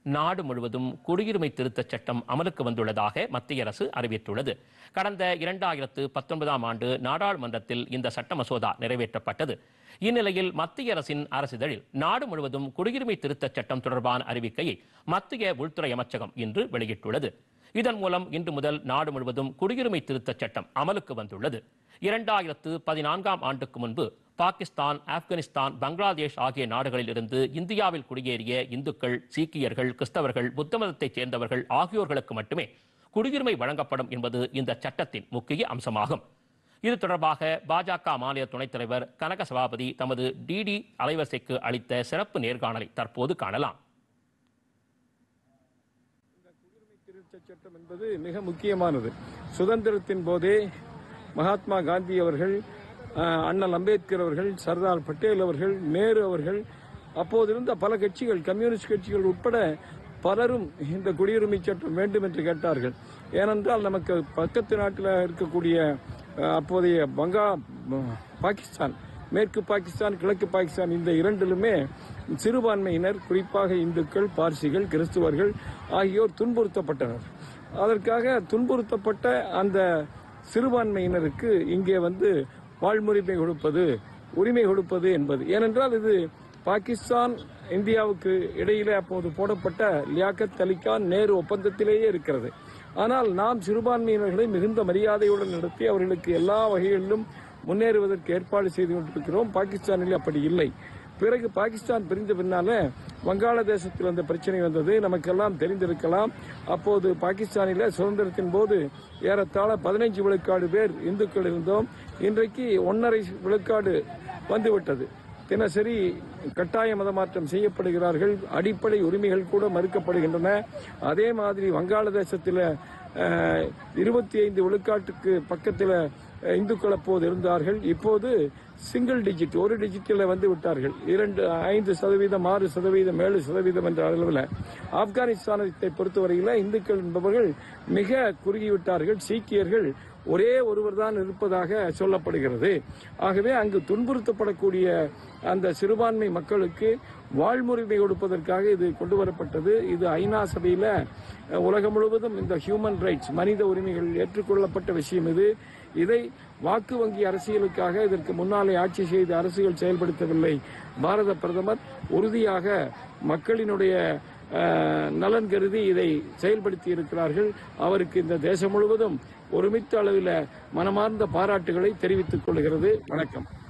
நாடு முழுவதும் குடியுரிமை திருத்தச் சட்டம் அமலுக்கு வந்துள்ளதாக மத்திய அரசு அறிவித்துள்ளது கடந்த இரண்டாயிரத்து பத்தொன்பதாம் ஆண்டு நாடாளுமன்றத்தில் இந்த சட்ட மசோதா நிறைவேற்றப்பட்டது இந்நிலையில் மத்திய அரசின் அரசிதழில் நாடு முழுவதும் குடியுரிமை திருத்தச் சட்டம் தொடர்பான அறிவிக்கையை மத்திய உள்துறை அமைச்சகம் இன்று வெளியிட்டுள்ளது இதன் மூலம் இன்று முதல் நாடு முழுவதும் குடியுரிமை திருத்தச் சட்டம் அமலுக்கு வந்துள்ளது இரண்டாயிரத்து பதினான்காம் ஆண்டுக்கு முன்பு பாகிஸ்தான் ஆப்கானிஸ்தான் பங்களாதேஷ் ஆகிய நாடுகளில் இருந்து இந்தியாவில் குடியேறிய இந்துக்கள் சீக்கியர்கள் கிறிஸ்தவர்கள் புத்த மதத்தைச் சேர்ந்தவர்கள் ஆகியோர்களுக்கு மட்டுமே குடியுரிமை வழங்கப்படும் என்பது இந்த சட்டத்தின் முக்கிய அம்சமாகும் இது தொடர்பாக பாஜக மாநில துணைத் தலைவர் கனக சபாபதி தமது டிடி அலைவரிசைக்கு அளித்த சிறப்பு நேர்காணலை தற்போது காணலாம் திருத்தச் சட்டம் என்பது மிக முக்கியமானது சுதந்திரத்தின் போதே மகாத்மா காந்தி அவர்கள் அஹ், அண்ணல் அம்பேத்கர் அவர்கள் சர்தார் பட்டேல் அவர்கள் நேரு அவர்கள் அப்போது இருந்த பல கட்சிகள் கம்யூனிஸ்ட் கட்சிகள் உட்பட பலரும் இந்த குடியுரிமை சட்டம் வேண்டும் என்று கேட்டார்கள் ஏனென்றால் நமக்கு பக்கத்து நாட்டில் இருக்கக்கூடிய அஹ், அப்போதைய பங்கா பாகிஸ்தான் மேற்கு பாகிஸ்தான் கிழக்கு பாகிஸ்தான் இந்த இரண்டிலுமே சிறுபான்மையினர் குறிப்பாக இந்துக்கள் பார்சிகள் கிறிஸ்துவர்கள் ஆகியோர் துன்புறுத்தப்பட்டனர் அதற்காக துன்புறுத்தப்பட்ட அந்த சிறுபான்மையினருக்கு இங்கே வந்து வாழ்முரிமை கொடுப்பது உரிமை கொடுப்பது என்பது ஏனென்றால் இது பாகிஸ்தான் இந்தியாவுக்கு இடையிலே அப்போது போடப்பட்ட லியாக்கத் அலிகான் நேரு ஒப்பந்தத்திலேயே இருக்கிறது ஆனால் நாம் சிறுபான்மையினர்களை மிகுந்த மரியாதையுடன் நடத்தி அவர்களுக்கு எல்லா வகைகளிலும் முன்னேறுவதற்கு ஏற்பாடு செய்து கொண்டிருக்கிறோம் பாகிஸ்தானில் அப்படி இல்லை பிறகு பாகிஸ்தான் பிரிந்த பின்னால வங்காளதேசத்தில் அந்த பிரச்சனை வந்தது நமக்கெல்லாம் தெரிந்திருக்கலாம் அப்போது பாகிஸ்தானில சுதந்திரத்தின் போது ஏறத்தாழ பதினைஞ்சு விழுக்காடு பேர் இந்துக்கள் இருந்தோம் இன்றைக்கு ஒன்னரை விழுக்காடு வந்துவிட்டது தினசரி கட்டாய மதமாற்றம் செய்யப்படுகிறார்கள் அடிப்படை உரிமைகள் கூட மறுக்கப்படுகின்றன அதே மாதிரி வங்காளதேசத்தில் இருபத்தி ஐந்து விழுக்காட்டுக்கு பக்கத்தில் அஹ், இந்துக்கள் அப்போது இருந்தார்கள் இப்போது சிங்கிள் டிஜிட் ஒரு டிஜிட்டில் வந்து விட்டார்கள் இரண்டு ஐந்து சதவீதம் ஆறு சதவீதம் ஏழு சதவீதம் என்ற அளவில் ஆப்கானிஸ்தானத்தை பொறுத்தவரையில் இந்துக்கள் என்பவர்கள் மிக குறுகிவிட்டார்கள் சீக்கியர்கள் ஒரே ஒருவர் தான் இருப்பதாக சொல்லப்படுகிறது ஆகவே அங்கு துன்புறுத்தப்படக்கூடிய அந்த சிறுபான்மை மக்களுக்கு வாழ்முரிமை கொடுப்பதற்காக இது கொண்டு வரப்பட்டது இது ஐநா சபையில அஹ், உலகம் முழுவதும் இந்த ஹியூமன் ரைட்ஸ் மனித உரிமைகள் ஏற்றுக்கொள்ளப்பட்ட விஷயம் இது இதை வாக்கு வங்கி அரசியலுக்காக இதற்கு முன்னாலே ஆட்சி செய்த அரசுகள் செயல்படுத்தவில்லை பாரத பிரதமர் உறுதியாக மக்களினுடைய அஹ், நலன் கருதி இதை செயல்படுத்தி இருக்கிறார்கள் அவருக்கு இந்த தேசம் முழுவதும் ஒருமித்த அளவில் மனமார்ந்த பாராட்டுகளை தெரிவித்துக் கொள்கிறது வணக்கம்